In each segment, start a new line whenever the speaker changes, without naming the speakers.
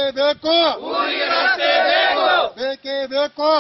ಬೇಕು ಬೇಕೇ ಬೇಕು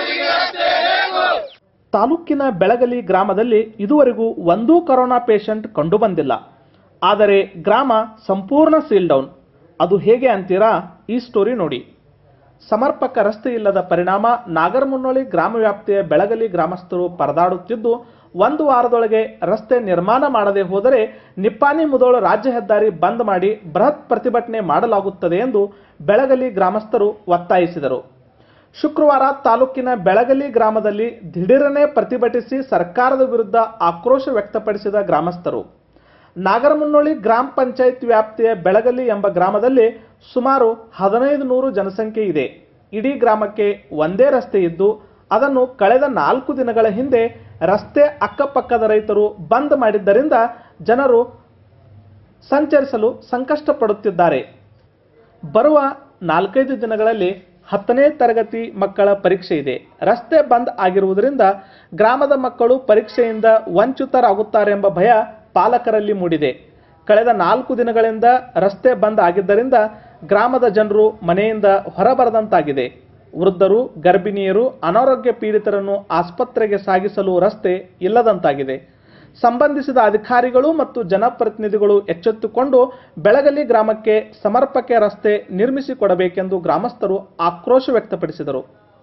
ತಾಲೂಕಿನ ಬೆಳಗಲಿ ಗ್ರಾಮದಲ್ಲಿ ಇದುವರೆಗೂ ಒಂದೂ ಕೊರೋನಾ ಪೇಷಂಟ್ ಕಂಡುಬಂದಿಲ್ಲ ಆದರೆ ಗ್ರಾಮ ಸಂಪೂರ್ಣ ಸೀಲ್ ಡೌನ್ ಅದು ಹೇಗೆ ಅಂತೀರಾ ಈ ಸ್ಟೋರಿ ನೋಡಿ ಸಮರ್ಪಕ ರಸ್ತೆ ಇಲ್ಲದ ಪರಿಣಾಮ ನಾಗರಮುನ್ನೋಳಿ ಗ್ರಾಮ ವ್ಯಾಪ್ತಿಯ ಬೆಳಗಲಿ ಗ್ರಾಮಸ್ಥರು ಪರದಾಡುತ್ತಿದ್ದು ಒಂದು ವಾರದೊಳಗೆ ರಸ್ತೆ ನಿರ್ಮಾಣ ಮಾಡದೆ ಹೋದರೆ ನಿಪ್ಪಾಣಿ ಮುದೋಳು ರಾಜ್ಯ ಹೆದ್ದಾರಿ ಬಂದ್ ಮಾಡಿ ಬೃಹತ್ ಪ್ರತಿಭಟನೆ ಮಾಡಲಾಗುತ್ತದೆ ಎಂದು ಬೆಳಗಲಿ ಗ್ರಾಮಸ್ಥರು ಒತ್ತಾಯಿಸಿದರು ಶುಕ್ರವಾರ ತಾಲೂಕಿನ ಬೆಳಗಲಿ ಗ್ರಾಮದಲ್ಲಿ ದಿಢೀರನೆ ಪ್ರತಿಭಟಿಸಿ ಸರ್ಕಾರದ ವಿರುದ್ಧ ಆಕ್ರೋಶ ವ್ಯಕ್ತಪಡಿಸಿದ ಗ್ರಾಮಸ್ಥರು ನಾಗರಮುನ್ನೋಳಿ ಗ್ರಾಮ ಪಂಚಾಯತ್ ವ್ಯಾಪ್ತಿಯ ಬೆಳಗಲಿ ಎಂಬ ಗ್ರಾಮದಲ್ಲಿ ಸುಮಾರು ಹದಿನೈದು ನೂರು ಜನಸಂಖ್ಯೆ ಇದೆ ಇಡೀ ಗ್ರಾಮಕ್ಕೆ ಒಂದೇ ರಸ್ತೆ ಇದ್ದು ಅದನ್ನು ಕಳೆದ ನಾಲ್ಕು ದಿನಗಳ ಹಿಂದೆ ರಸ್ತೆ ಅಕ್ಕಪಕ್ಕದ ರೈತರು ಬಂದ್ ಮಾಡಿದ್ದರಿಂದ ಜನರು ಸಂಚರಿಸಲು ಸಂಕಷ್ಟ ಪಡುತ್ತಿದ್ದಾರೆ ಬರುವ ನಾಲ್ಕೈದು ದಿನಗಳಲ್ಲಿ ಹತ್ತನೇ ತರಗತಿ ಮಕ್ಕಳ ಪರೀಕ್ಷೆ ಇದೆ ರಸ್ತೆ ಬಂದ್ ಆಗಿರುವುದರಿಂದ ಗ್ರಾಮದ ಮಕ್ಕಳು ಪರೀಕ್ಷೆಯಿಂದ ವಂಚಿತರಾಗುತ್ತಾರೆಂಬ ಭಯ ಪಾಲಕರಲ್ಲಿ ಮೂಡಿದೆ ಕಳೆದ ನಾಲ್ಕು ದಿನಗಳಿಂದ ರಸ್ತೆ ಬಂದ್ ಆಗಿದ್ದರಿಂದ ಗ್ರಾಮದ ಜನರು ಮನೆಯಿಂದ ಹೊರಬರದಂತಾಗಿದೆ ವೃದ್ಧರು ಗರ್ಭಿಣಿಯರು ಅನಾರೋಗ್ಯ ಪೀಡಿತರನ್ನು ಆಸ್ಪತ್ರೆಗೆ ಸಾಗಿಸಲು ರಸ್ತೆ ಇಲ್ಲದಂತಾಗಿದೆ ಸಂಬಂಧಿಸಿದ ಅಧಿಕಾರಿಗಳು ಮತ್ತು ಜನಪ್ರತಿನಿಧಿಗಳು ಎಚ್ಚೆತ್ತುಕೊಂಡು ಬೆಳಗಲಿ ಗ್ರಾಮಕ್ಕೆ ಸಮರ್ಪಕ ರಸ್ತೆ ನಿರ್ಮಿಸಿಕೊಡಬೇಕೆಂದು ಗ್ರಾಮಸ್ಥರು ಆಕ್ರೋಶ ವ್ಯಕ್ತಪಡಿಸಿದರು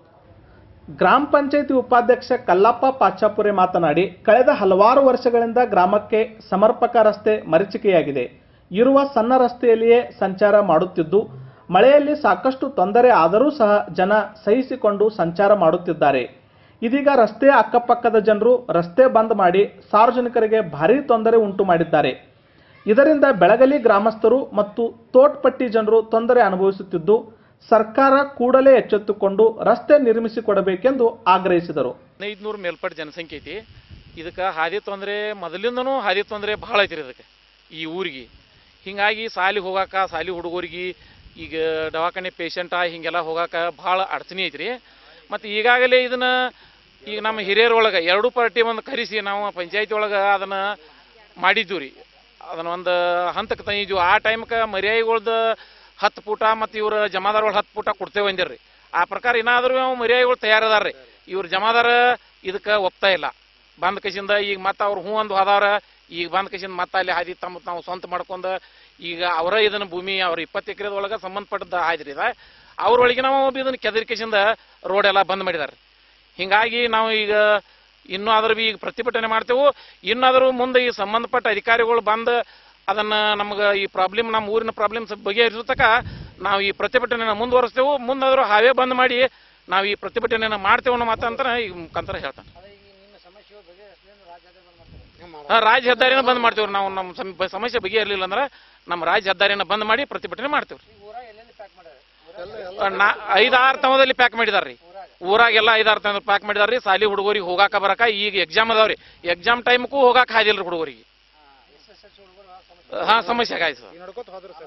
ಗ್ರಾಮ ಪಂಚಾಯಿತಿ ಉಪಾಧ್ಯಕ್ಷ ಕಲ್ಲಪ್ಪ ಪಾಚಾಪುರೆ ಮಾತನಾಡಿ ಕಳೆದ ಹಲವಾರು ವರ್ಷಗಳಿಂದ ಗ್ರಾಮಕ್ಕೆ ಸಮರ್ಪಕ ರಸ್ತೆ ಮರೀಚಿಕೆಯಾಗಿದೆ ಇರುವ ಸಣ್ಣ ರಸ್ತೆಯಲ್ಲಿಯೇ ಸಂಚಾರ ಮಾಡುತ್ತಿದ್ದು ಮಳೆಯಲ್ಲಿ ಸಾಕಷ್ಟು ತೊಂದರೆ ಆದರೂ ಸಹ ಜನ ಸಹಿಸಿಕೊಂಡು ಸಂಚಾರ ಮಾಡುತ್ತಿದ್ದಾರೆ ಇದೀಗ ರಸ್ತೆಯ ಅಕ್ಕಪಕ್ಕದ ಜನರು ರಸ್ತೆ ಬಂದ್ ಮಾಡಿ ಸಾರ್ವಜನಿಕರಿಗೆ ಭಾರೀ ತೊಂದರೆ ಉಂಟು ಮಾಡಿದ್ದಾರೆ ಇದರಿಂದ ಬೆಳಗಲಿ ಗ್ರಾಮಸ್ಥರು ಮತ್ತು ತೋಟ್ಪಟ್ಟಿ ಜನರು ತೊಂದರೆ ಅನುಭವಿಸುತ್ತಿದ್ದು ಸರ್ಕಾರ ಕೂಡಲೇ ಎಚ್ಚೆತ್ತುಕೊಂಡು ರಸ್ತೆ ನಿರ್ಮಿಸಿಕೊಡಬೇಕೆಂದು ಆಗ್ರಹಿಸಿದರು
ಹದಿನೈದುನೂರು ಮೇಲ್ಪಟ್ಟ ಜನಸಂಖ್ಯೆ ಐತಿ ಇದಕ್ಕೆ ಹಾದಿ ತೊಂದರೆ ಮೊದಲಿಂದನೂ ಹಾದಿ ತೊಂದರೆ ಭಾಳ ಐತಿ ರೀ ಇದಕ್ಕೆ ಈ ಊರಿಗೆ ಹಿಂಗಾಗಿ ಸಾಲಿಗೆ ಹೋಗಾಕ ಸಾಲಿ ಹುಡುಗರಿಗೆ ಈಗ ದವಾಖಾನೆ ಪೇಷಂಟ ಹಿಂಗೆಲ್ಲ ಹೋಗಾಕ ಭಾಳ ಅಡಚಣೆ ಐತ್ರಿ ಮತ್ತು ಈಗಾಗಲೇ ಇದನ್ನ ಈಗ ನಮ್ಮ ಹಿರಿಯರೊಳಗೆ ಎರಡೂ ಪಾರ್ಟಿ ಒಂದು ಕರೆಸಿ ನಾವು ಪಂಚಾಯತಿ ಒಳಗೆ ಅದನ್ನು ಮಾಡಿದ್ದೀವಿ ರೀ ಅದನ್ನ ಒಂದು ಹಂತಕ್ಕೆ ತಂದಿದ್ವಿ ಆ ಟೈಮ್ಗೆ ಮರ್ಯಾಯಿಗಳ್ದು ಹತ್ತು ಪುಟ ಮತ್ತು ಇವ್ರ ಜಮಾದಾರಗಳು ಹತ್ತು ಪುಟ ಕೊಡ್ತೇವೆ ಅಂದಿರ್ರಿ ಆ ಪ್ರಕಾರ ಏನಾದರೂ ನಾವು ಮರ್ಯಾಯಿಗಳು ತಯಾರದಾರ ರೀ ಇವ್ರ ಜಮಾದಾರ ಇದಕ್ಕೆ ಒಪ್ತಾ ಇಲ್ಲ ಬಂದ ಕಸಿಂದ ಈಗ ಮತ್ತೆ ಅವ್ರು ಹ್ಞೂ ಅಂದು ಹೋದವ್ರ ಈಗ ಬಂದ ಕಸಿಂದ ಮತ್ತೆ ಅಲ್ಲಿ ಹಾದಿ ತಮ್ಮ ತಾವು ಸ್ವಂತ ಮಾಡ್ಕೊಂಡು ಈಗ ಅವರ ಇದನ್ನ ಭೂಮಿ ಅವ್ರ ಇಪ್ಪತ್ತು ಎಕರೆದೊಳಗೆ ಸಂಬಂಧಪಟ್ಟದ ಹಾದ್ರಿ ಇದ ಅವ್ರೊಳಗೆ ನಾವು ಇದನ್ನ ಕೆದರಿಕೆಸಿಂದ ರೋಡ್ ಎಲ್ಲ ಬಂದ್ ಮಾಡಿದಾರೆ ಹಿಂಗಾಗಿ ನಾವು ಈಗ ಇನ್ನೂ ಅದ್ರ ಬಿ ಈಗ ಪ್ರತಿಭಟನೆ ಮಾಡ್ತೇವೆ ಇನ್ನಾದರೂ ಮುಂದೆ ಈ ಸಂಬಂಧಪಟ್ಟ ಅಧಿಕಾರಿಗಳು ಬಂದು ಅದನ್ನ ನಮ್ಗೆ ಈ ಪ್ರಾಬ್ಲಮ್ ನಮ್ಮ ಊರಿನ ಪ್ರಾಬ್ಲಮ್ಸ್ ಬಗೆಹರಿಸೋ ತನಕ ನಾವು ಈ ಪ್ರತಿಭಟನೆನ ಮುಂದುವರಿಸ್ತೇವೆ ಮುಂದಾದರೂ ಹಾವೇ ಬಂದ್ ಮಾಡಿ ನಾವು ಈ ಪ್ರತಿಭಟನೆನ ಮಾಡ್ತೇವೆ ಅನ್ನೋ ಮಾತಂತ ಈಗ ಮುಖಾಂತರ ಹೇಳ್ತಾನೆ ಹಾ, ರಾಜ್ಯ ಹೆದ್ದಾರಿನ ಬಂದ್ ಮಾಡ್ತೇವ್ರಿ ನಾವು ನಮ್ಮ ಸಮ- ಸಮಸ್ಯೆ ಬಗೆಹರಲಿಲ್ಲ ಅಂದ್ರೆ ನಮ್ಮ ರಾಜ್ಯ ಹೆದ್ದಾರಿನ ಬಂದ್ ಮಾಡಿ ಪ್ರತಿಭಟನೆ ಮಾಡ್ತೇವ್ರಿ ನಾ ಐದಾರು ತಮದಲ್ಲಿ ಪ್ಯಾಕ್ ಮಾಡಿದಾರ್ರಿ ಊರಾಗೆಲ್ಲ ಐದಾರು ತಮದಲ್ಲಿ ಪ್ಯಾಕ್ ಮಾಡಿದಾರ್ರಿ ಸಾಲಿ ಹುಡುಗರಿಗೆ ಹೋಗಾಕ ಬರಾಕ ಈಗ ಎಕ್ಸಾಮ್ ಅದಾವ್ರಿ ಎಕ್ಸಾಮ್ ಟೈಮ್ಗೂ ಹೋಗಾಕ ಹಾದಿಲ್ರಿ ಹುಡುಗರಿಗೆ ಹಾ ಸಮಸ್ಯೆ ಆಗಾಯ್ತು ಸರ್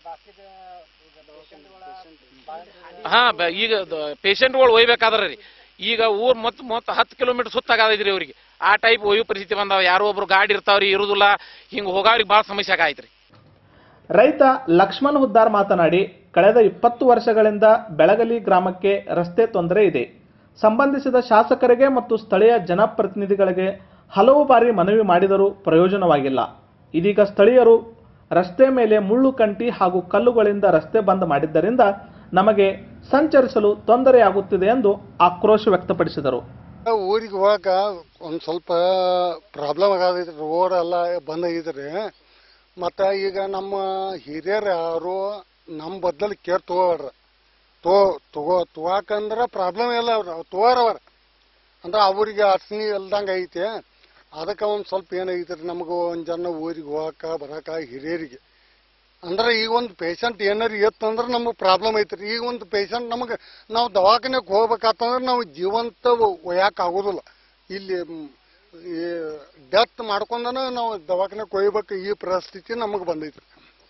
ಹಾ ಬ- ಈಗ ಪೇಷಂಟ್ಗಳು ಒಯ್ಬೇಕಾದ್ರೆ ರೀ ಈಗ ಊರ್ ಮತ್ ಮತ್ ಹತ್ತು ಕಿಲೋಮೀಟರ್ ಸುತ್ತಾಗದ್ರಿ ಅವ್ರಿಗೆ ಆ ಟೈಪ್ ಒಯ್ಯೋ ಪರಿಸ್ಥಿತಿ ಬಂದಾವ ಯಾರೋ ಒಬ್ರು ಗಾಡಿ ಇರ್ತಾವ್ರಿ ಇರುದಿಲ್ಲ ಹಿಂಗ್ ಹೋಗಾವ್ರಿಗೆ ಭಾಳ ಸಮಸ್ಯೆ ಆಗಾಯ್ತ್ರಿ
ರೈತ ಲಕ್ಷ್ಮಣ್ ಹುದ್ದಾರ್ ಮಾತನಾಡಿ ಕಳೆದ ಇಪ್ಪತ್ತು ವರ್ಷಗಳಿಂದ ಬೆಳಗಲಿ ಗ್ರಾಮಕ್ಕೆ ರಸ್ತೆ ತೊಂದರೆ ಇದೆ ಸಂಬಂಧಿಸಿದ ಶಾಸಕರಿಗೆ ಮತ್ತು ಸ್ಥಳೀಯ ಜನಪ್ರತಿನಿಧಿಗಳಿಗೆ ಹಲವು ಬಾರಿ ಮನವಿ ಮಾಡಿದರೂ ಪ್ರಯೋಜನವಾಗಿಲ್ಲ ಇದೀಗ ಸ್ಥಳೀಯರು ರಸ್ತೆ ಮೇಲೆ ಮುಳ್ಳು ಕಂಟಿ ಹಾಗೂ ಕಲ್ಲುಗಳಿಂದ ರಸ್ತೆ ಬಂದ್ ಮಾಡಿದ್ದರಿಂದ ನಮಗೆ ಸಂಚರಿಸಲು ತೊಂದರೆಯಾಗುತ್ತಿದೆ ಎಂದು ಆಕ್ರೋಶ ವ್ಯಕ್ತಪಡಿಸಿದರು
ಊರಿಗೆ ಹೋಗಾಕ ಒಂದು ಸ್ವಲ್ಪ ಪ್ರಾಬ್ಲಮ್ ಆಗತೈತ್ರಿ ರೋಡ್ ಎಲ್ಲ ಬಂದ್ ಆಗೈತ್ರಿ ಮತ್ತು ಈಗ ನಮ್ಮ ಹಿರಿಯರು ಯಾರು ನಮ್ಮ ಬದ್ದಲ್ಲಿ ಕೇರ್ ತಗೋಳ್ರ ತೋ ತಗೋ ತಗೋಕಂದ್ರೆ ಪ್ರಾಬ್ಲಮ್ ಇಲ್ಲ ಅವ್ರು ತಗೋರವ್ರ ಅಂದ್ರೆ ಅವ್ರಿಗೆ ಅರ್ಚನೆ ಇಲ್ದಂಗೆ ಐತಿ ಅದಕ್ಕೆ ಒಂದು ಸ್ವಲ್ಪ ಏನಾಗೈತ್ರಿ ನಮಗೆ ಒಂದು ಜನ ಊರಿಗೆ ಹೋಗಾಕ ಬರಾಕ ಹಿರಿಯರಿಗೆ ಅಂದ್ರೆ ಈಗ ಒಂದು ಪೇಷಂಟ್ ಏನಾರು ಇತ್ತಂದ್ರೆ ನಮಗೆ ಪ್ರಾಬ್ಲಮ್ ಐತ್ರಿ ಈಗ ಒಂದು ಪೇಷಂಟ್ ನಮಗೆ ನಾವು ದವಾಖಾನೆಗೆ ಹೋಗ್ಬೇಕಾತಂದ್ರೆ ನಾವು ಜೀವಂತ ಒಯ್ಯಾಕ ಆಗೋದಿಲ್ಲ ಇಲ್ಲಿ ಮ್, ಈ ಡೆತ್ ಮಾಡ್ಕೊಂಡನ ನಾವು ದವಾಖಾನೆಗೆ ಕೊಯ್ಬೇಕು ಈ ಪರಿಸ್ಥಿತಿ ನಮಗೆ ಬಂದೈತ್ರಿ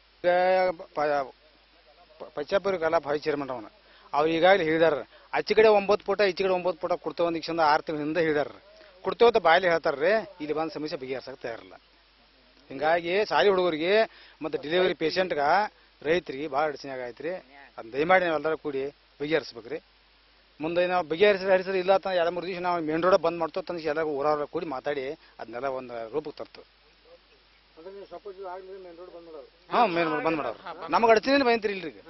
ಪಚ್ಚಾಪುರಿ ಕಲಾ ಭಾವಿ ಚೇರ್ಮನ್ ಅವನ ಅವ್ರು ಈಗಾಗಲೇ ಹೇಳಿದಾರ ಆಚೆ ಕಡೆ ಒಂಬತ್ತು ಪುಟ ಈಚೆ ಕಡೆ ಒಂಬತ್ತು ಪುಟ ಕೊಡ್ತೇವೆ ಒಂದು ಇಕ್ಷಂದ ಆರು ತಿಂಗಳ ಹಿಂದೆ ಹೇಳಿದಾರ ಕೊಡ್ತೇವೆ ಅಂತ ಬಾಯಲ್ಲಿ ಹೇಳ್ತಾರ್ರಿ ಇಲ್ಲಿ ಬಂದು ಸಮಸ್ಯೆ ಬಗೆಹರ್ಸಕ್ಕೆ ತಯಾರಿಲ್ಲ ಹಿಂಗಾಗಿ ಸಾಲಿ ಹುಡುಗರಿಗೆ ಮತ್ತು ಡೆಲಿವರಿ ಪೇಷಂಟ್ಗ ರೈತರಿಗೆ ಭಾಳ ಅಡಚಣೆ ಆಗೈತ್ರಿ ಅದನ್ನ ದಯಮಾಡಿ ನಾವೆಲ್ಲರೂ ಕೂಡಿ ಬಗೆಹರಿಸ್ಬೇಕ್ರಿ ಮುಂದೆ ನಾವು ಬಗೆಹರಿಸಿ ಹರಿಸಿದ್ರೆ ಇಲ್ಲ ಅಂತ ಎರಡು ಮೂರು ದಿವಸ ನಾವು ಮೇನ್ ರೋಡ್ ಬಂದ್ ಮಾಡ್ತೋ ತಂದು ಎಲ್ಲರೂ ಊರವ್ರ ಕೂಡಿ ಮಾತಾಡಿ ಅದನ್ನೆಲ್ಲ ಒಂದು ರೂಪಕ್ಕೆ ತರ್ತು ಹಾಂ ಮೇನ್ ರೋಡ್ ಬಂದ್ ಮಾಡೋರು ನಮಗೆ ಅಡಚಣೆ ಬಂದ್ರಿ ಇಲ್ರಿ ಈಗ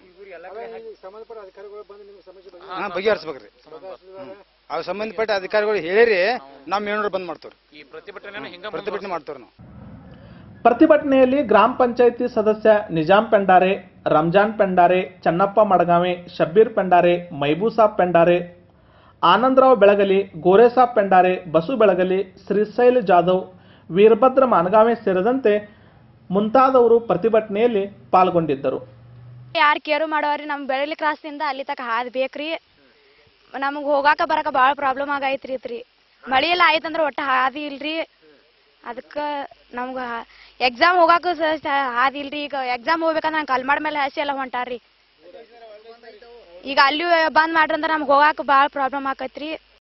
ಹಾಂ ಬಗೆಹರಿಸ್ಬೇಕ್ರಿ ಹ್ಮ್. ಅವ್ ಸಂಬಂಧಪಟ್ಟ ಅಧಿಕಾರಿಗಳು ಹೇಳಿರಿ ನಾವು ಮೇನ್ ರೋಡ್ ಬಂದ್ ಮಾಡ್ತೇವ್ರಿ
ಈ ಪ್ರತಿಭಟನೆ ಹಿಂಗ
ಪ್ರತಿಭಟನೆ ಮಾಡ್ತೇವ್ರಿ ನಾವು
ಪ್ರತಿಭಟನೆಯಲ್ಲಿ ಗ್ರಾಮ ಪಂಚಾಯಿತಿ ಸದಸ್ಯ ನಿಜಾಂ ಪೆಂಡಾರೆ ರಂಜಾನ್ ಪೆಂಡಾರೆ ಚನ್ನಪ್ಪ ಮಡಗಾವೆ ಶಬ್ಬೀರ್ ಪೆಂಡಾರೆ ಮೈಬೂಸಾಬ್ ಪೆಂಡಾರೆ ಆನಂದರಾವ್ ಬೆಳಗಲಿ ಗೋರೆಸಾಬ್ ಪೆಂಡಾರೆ ಬಸು ಬೆಳಗಲಿ ಶ್ರೀಶೈಲ್ ಜಾಧವ್ ವೀರಭದ್ರ ಮಾನಗಾವೆ ಸೇರಿದಂತೆ ಮುಂತಾದವರು ಪ್ರತಿಭಟನೆಯಲ್ಲಿ ಪಾಲ್ಗೊಂಡಿದ್ದರು
ಯಾರು ಕೇರು ಮಾಡೋರಿ ನಮ್ಮ ಬೆಳಲಿ ಕ್ರಾಸ್ನಿಂದ ಅಲ್ಲಿ ತಕ ಹಾದ್ ಬೇಕ್ರಿ ನಮಗೆ ಹೋಗಾಕ ಬರಾಕ ಭಾಳ ಪ್ರಾಬ್ಲಮ್ ಆಗೈತ್ರಿ ಇತ್ರಿ ಮಳಿ ಎಲ್ಲ ಆಯ್ತಂದ್ರೆ ಒಟ್ಟು ಹಾದಿ ಇಲ್ರಿ ಅದಕ್ಕೆ ನಮ್ಗೆ ಎಕ್ಸಾಮ್ ಹೋಗಾಕ ಸ ಹಾದಿ ಇಲ್ರಿ ಈಗ ಎಕ್ಸಾಮ್ ಹೋಗ್ಬೇಕಂದ್ರೆ ನಂಗೆ ಕಲ್ಮಾಡ್ ಮೇಲೆ ಹಸಿ ಎಲ್ಲ ಹೊಂಟಾರ್ರಿ ಈಗ ಅಲ್ಲಿ ಬಂದ್ ಮಾಡ್ರಿ ಅಂದ್ರೆ ನಮ್ಗೆ ಹೋಗಾಕ ಭಾಳ ಪ್ರಾಬ್ಲಮ್ ಆಕೈತ್ರಿ